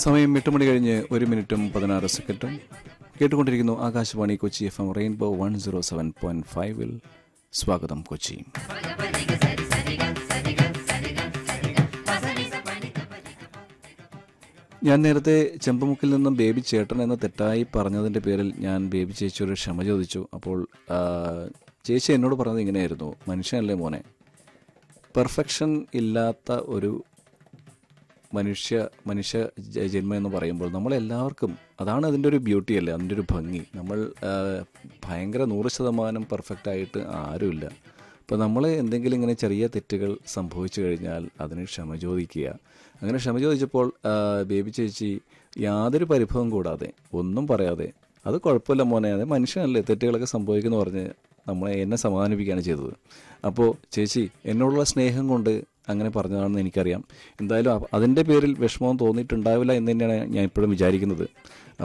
സമയം എട്ട് മണി കഴിഞ്ഞ് ഒരു മിനിറ്റും പതിനാറ് സെക്കൻഡും കേട്ടുകൊണ്ടിരിക്കുന്നു Akashvani Kochi F M rainbow one zero seven point ഫൈവിൽ സ്വാഗതം കൊച്ചി ഞാൻ നേരത്തെ ചെമ്പമുക്കിൽ നിന്നും ബേബി ചേട്ടൻ എന്ന് തെറ്റായി പറഞ്ഞതിൻ്റെ പേരിൽ ഞാൻ ബേബി ചേച്ചിയോട് ക്ഷമ ചോദിച്ചു അപ്പോൾ ആ, ചേച്ചി എന്നോട് പറഞ്ഞത് ഇങ്ങനെയായിരുന്നു മനുഷ്യനല്ലേ മോനെ പെർഫെക്ഷൻ ഇല്ലാത്ത ഒരു മനുഷ്യ മനുഷ്യ ജ- ജന്മം എന്ന് പറയുമ്പോൾ നമ്മളെല്ലാവർക്കും അതാണ് അതിൻ്റെ ഒരു ബ്യൂട്ടി അല്ലേ അതിൻ്റെ ഒരു ഭംഗി നമ്മൾ ആ, ഭയങ്കര നൂറ് ശതമാനം പെർഫെക്റ്റ് ആയിട്ട് ആരുമില്ല അപ്പോൾ നമ്മൾ എന്തെങ്കിലും ഇങ്ങനെ ചെറിയ തെറ്റുകൾ സംഭവിച്ചു കഴിഞ്ഞാൽ അതിന് ക്ഷമ ചോദിക്കുക അങ്ങനെ ക്ഷമ ചോദിച്ചപ്പോൾ ആ, ബേബി ചേച്ചി യാതൊരു പരിഭവം കൂടാതെ ഒന്നും പറയാതെ അത് കുഴപ്പമില്ല മോനെ അത് മനുഷ്യനല്ലേ തെറ്റുകളൊക്കെ സംഭവിക്കുന്നു പറഞ്ഞ് നമ്മളെ എന്നെ സമാധാനിപ്പിക്കുകയാണ് ചെയ്തത് അപ്പോൾ ചേച്ചി എന്നോടുള്ള സ്നേഹം കൊണ്ട് അങ്ങനെ പറഞ്ഞതാണെന്ന് എനിക്കറിയാം എന്തായാലും അ- അതിൻ്റെ പേരിൽ വിഷമം തോന്നിയിട്ടുണ്ടാവില്ല എന്ന് തന്നെയാണ് ഞാൻ ഇപ്പോഴും വിചാരിക്കുന്നത്